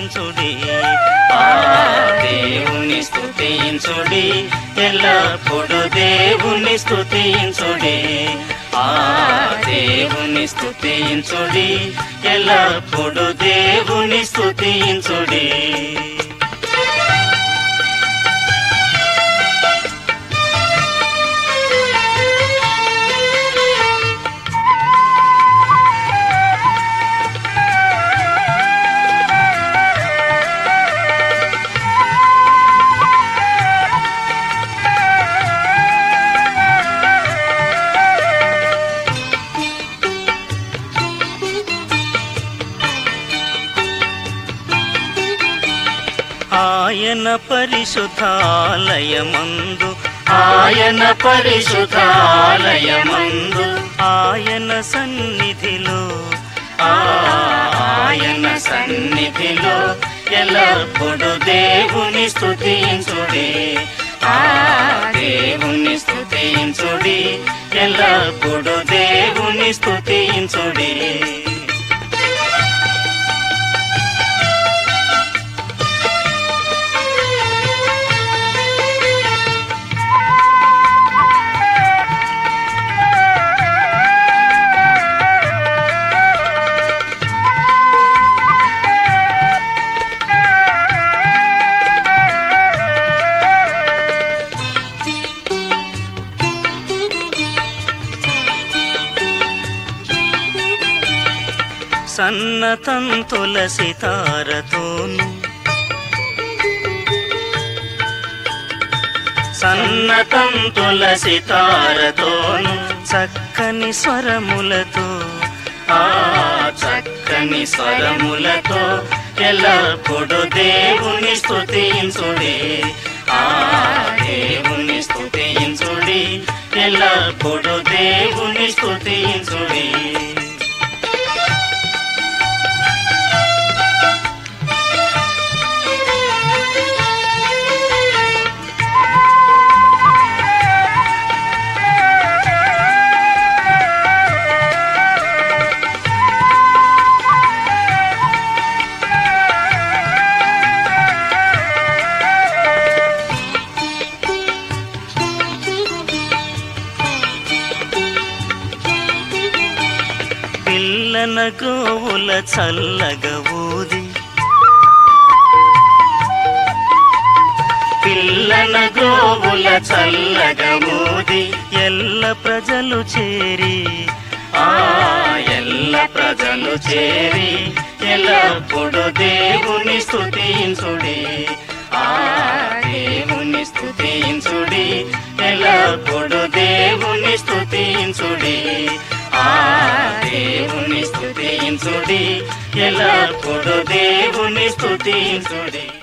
స్తుతించుడి ఆ దేవుని స్తుతించుడి ఎల్లప్పుడు దేవుని స్తుతించుడి ఆ దేవుని స్తుతించుడి ఎల్లప్పుడు దేవుని స్తుతించుడి ఆయన పరిశుద్ధాలయమందు ఆయన పరిశుద్ధాలయమందు ఆయన సన్నిధిలో ఆ ఆయన సన్నిధిలో ఎల్లప్పుడు దేవుని స్తుతించుడి ఆ దేవుని స్తుతించుడి ఎల్లప్పుడు దేవుని స్తుతించుడి సన్నతంతుల సితారతోను సన్నతంతుల సితారతోను చక్కని స్వరములతో ఆ చక్కని స్వరములతో ఎల్లప్పుడు దేవుని స్తుతించుడి ఆ దేవుని స్తుతించుడి ఎల్లప్పుడు దేవుని స్తుతించుడి పిల్లన గోవుల చల్లగ ఊది పిల్లన గోవుల చల్లగ ఊది ఎల్ల ప్రజలు చేరి ఆ ఎల్ల ప్రజలు చేరి ఎల్లప్పుడు దేవుని స్తుతించుడి ఆ దేవుని స్తుతించుడి ఎల్లప్పుడు దేవుని స్తుతించుడి ఆ దేవుని స్తుతించుడి ఎల్లప్పుడు దేవుని స్తుతించుడి